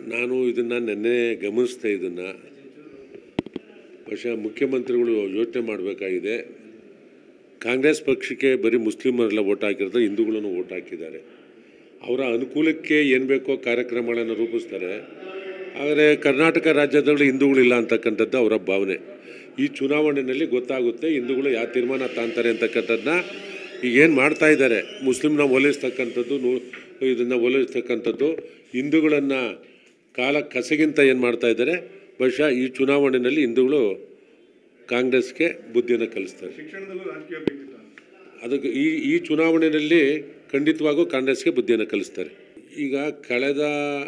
ನಾನು ಇದನ್ನು ನೆನ್ನೆ ಗಮನಿಸ್ತಾ ಇದನ್ನು ಬಹುಶಃ ಮುಖ್ಯಮಂತ್ರಿಗಳು ಯೋಚನೆ ಮಾಡಬೇಕಾಗಿದೆ ಕಾಂಗ್ರೆಸ್ ಪಕ್ಷಕ್ಕೆ ಬರೀ ಮುಸ್ಲಿಮರೆಲ್ಲ ಓಟ್ ಹಾಕಿರ್ತಾರೆ ಹಿಂದೂಗಳನ್ನು ಓಟ್ ಹಾಕಿದ್ದಾರೆ ಅವರ ಅನುಕೂಲಕ್ಕೆ ಏನು ಬೇಕೋ ಕಾರ್ಯಕ್ರಮಗಳನ್ನು ರೂಪಿಸ್ತಾರೆ ಆದರೆ ಕರ್ನಾಟಕ ರಾಜ್ಯದಲ್ಲಿ ಹಿಂದೂಗಳಿಲ್ಲ ಅಂತಕ್ಕಂಥದ್ದು ಅವರ ಭಾವನೆ ಈ ಚುನಾವಣೆಯಲ್ಲಿ ಗೊತ್ತಾಗುತ್ತೆ ಹಿಂದೂಗಳು ಯಾವ ತೀರ್ಮಾನ ತಾಂತಾರೆ ಅಂತಕ್ಕಂಥದ್ದನ್ನ ಈಗ ಏನು ಮಾಡ್ತಾ ಇದ್ದಾರೆ ಮುಸ್ಲಿಮ್ನ ಓಲೈಸ್ತಕ್ಕಂಥದ್ದು ನೂ ಇದನ್ನು ಓಲೈಸ್ತಕ್ಕಂಥದ್ದು ಹಿಂದೂಗಳನ್ನು ಕಾಲ ಕಸಗಿಂತ ಏನು ಮಾಡ್ತಾ ಇದ್ದಾರೆ ಬಹುಶಃ ಈ ಚುನಾವಣೆಯಲ್ಲಿ ಹಿಂದೂಗಳು ಕಾಂಗ್ರೆಸ್ಗೆ ಬುದ್ಧಿಯನ್ನು ಕಲಿಸ್ತಾರೆ ಶಿಕ್ಷಣದಲ್ಲೂ ರಾಜಕೀಯ ಬೇಕಿತ್ತು ಅದಕ್ಕೆ ಈ ಈ ಚುನಾವಣೆಯಲ್ಲಿ ಖಂಡಿತವಾಗೂ ಕಾಂಗ್ರೆಸ್ಗೆ ಬುದ್ಧಿಯನ್ನು ಕಲಿಸ್ತಾರೆ ಈಗ ಕಳೆದ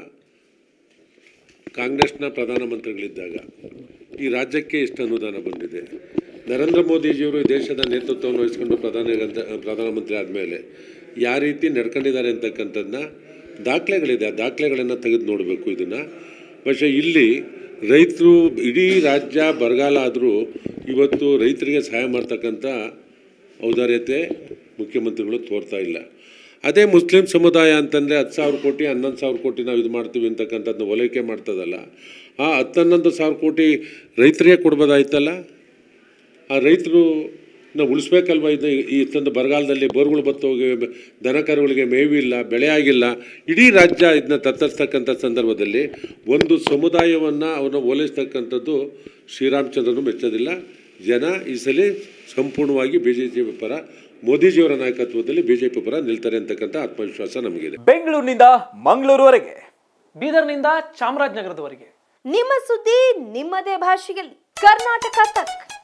ಕಾಂಗ್ರೆಸ್ನ ಪ್ರಧಾನಮಂತ್ರಿಗಳಿದ್ದಾಗ ಈ ರಾಜ್ಯಕ್ಕೆ ಎಷ್ಟು ಅನುದಾನ ಬಂದಿದೆ ನರೇಂದ್ರ ಮೋದಿಜಿಯವರು ಈ ದೇಶದ ನೇತೃತ್ವವನ್ನು ವಹಿಸ್ಕೊಂಡು ಪ್ರಧಾನಿ ಪ್ರಧಾನಮಂತ್ರಿ ಆದಮೇಲೆ ಯಾವ ರೀತಿ ನಡ್ಕೊಂಡಿದ್ದಾರೆ ಅಂತಕ್ಕಂಥದ್ದನ್ನ ದಾಖಲೆಗಳಿದೆ ಆ ದಾಖಲೆಗಳನ್ನು ತೆಗೆದು ನೋಡಬೇಕು ಇದನ್ನು പക്ഷേ ಇಲ್ಲಿ ರೈತರು ಇಡೀ ರಾಜ್ಯ ಬರಗಾಲ ಆದರೂ ಇವತ್ತು ರೈತರಿಗೆ ಸಹಾಯ ಮಾಡ್ತಕ್ಕಂಥ ಔದಾರ್ಯತೆ ಮುಖ್ಯಮಂತ್ರಿಗಳು ತೋರ್ತಾ ಇಲ್ಲ ಅದೇ ಮುಸ್ಲಿಂ ಸಮುದಾಯ ಅಂತಂದರೆ ಹತ್ತು ಸಾವಿರ ಕೋಟಿ ಹನ್ನೊಂದು ಸಾವಿರ ಕೋಟಿ ನಾವು ಇದು ಮಾಡ್ತೀವಿ ಅಂತಕ್ಕಂಥದ್ದನ್ನ ಓಲೈಕೆ ಮಾಡ್ತದಲ್ಲ ಆ ಹತ್ತು ಹನ್ನೊಂದು ಸಾವಿರ ಕೋಟಿ ರೈತರಿಗೆ ಕೊಡ್ಬೋದಾಯ್ತಲ್ಲ ಆ ರೈತರು ನಾವು ಉಳಿಸ್ಬೇಕಲ್ವ ಇದು ಈ ಇಷ್ಟೊಂದು ಬರಗಾಲದಲ್ಲಿ ಬೋರ್ಗಳು ಬತ್ತೋಗಿ ದನ ಕರುಗಳಿಗೆ ಮೇವಿಲ್ಲ ಬೆಳೆ ಆಗಿಲ್ಲ ಇಡೀ ರಾಜ್ಯ ಇದನ್ನ ತತ್ತರಿಸ್ತಕ್ಕಂಥ ಸಂದರ್ಭದಲ್ಲಿ ಒಂದು ಸಮುದಾಯವನ್ನು ಅವನ್ನ ಓಲೈಸ್ತಕ್ಕಂಥದ್ದು ಶ್ರೀರಾಮಚಂದ್ರನು ಮೆಚ್ಚೋದಿಲ್ಲ ಜನ ಈ ಸಲ ಸಂಪೂರ್ಣವಾಗಿ ಬಿ ಜೆ ಪಿ ಪರ ಮೋದಿಜಿಯವರ ನಾಯಕತ್ವದಲ್ಲಿ ಬಿ ಜೆ ಪಿ ಪರ ನಿಲ್ತಾರೆ ಅಂತಕ್ಕಂಥ ಆತ್ಮವಿಶ್ವಾಸ ನಮಗಿದೆ ಬೆಂಗಳೂರಿನಿಂದ ಮಂಗಳೂರುವರೆಗೆ ಬೀದರ್ನಿಂದ ಚಾಮರಾಜನಗರದವರೆಗೆ ನಿಮ್ಮ ಸುದ್ದಿ ನಿಮ್ಮದೇ ಭಾಷೆಯಲ್ಲಿ ಕರ್ನಾಟಕ ತಕ್